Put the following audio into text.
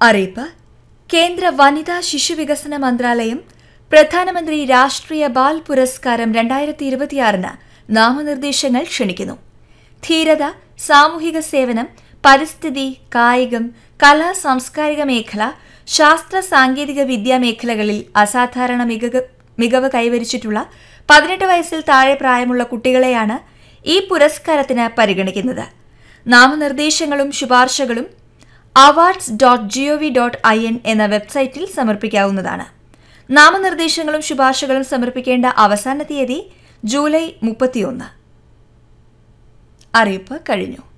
അറിയിപ്പ് കേന്ദ്ര വനിതാ ശിശുവികസന മന്ത്രാലയം പ്രധാനമന്ത്രി രാഷ്ട്രീയ ബാൽ പുരസ്കാരം രണ്ടായിരത്തി ഇരുപത്തിയാറിന് നാമനിർദ്ദേശങ്ങൾ ക്ഷണിക്കുന്നു ധീരത സാമൂഹിക സേവനം പരിസ്ഥിതി കായികം കലാ സാംസ്കാരിക മേഖല ശാസ്ത്ര സാങ്കേതിക വിദ്യാ മേഖലകളിൽ അസാധാരണ മികവ് മികവ് കൈവരിച്ചിട്ടുള്ള പതിനെട്ട് വയസ്സിൽ താഴെ പ്രായമുള്ള കുട്ടികളെയാണ് ഈ പുരസ്കാരത്തിന് പരിഗണിക്കുന്നത് നാമനിർദ്ദേശങ്ങളും ശുപാർശകളും awards dot GOV dot I N എന്ന വെബ്സൈറ്റിൽ സമർപ്പിക്കാവുന്നതാണ് നാമനിർദ്ദേശങ്ങളും ശുപാർശകളും സമർപ്പിക്കേണ്ട അവസാന തീയതി ജൂലൈ മുപ്പത്തിയൊന്ന് അറിയിപ്പ് കഴിഞ്ഞു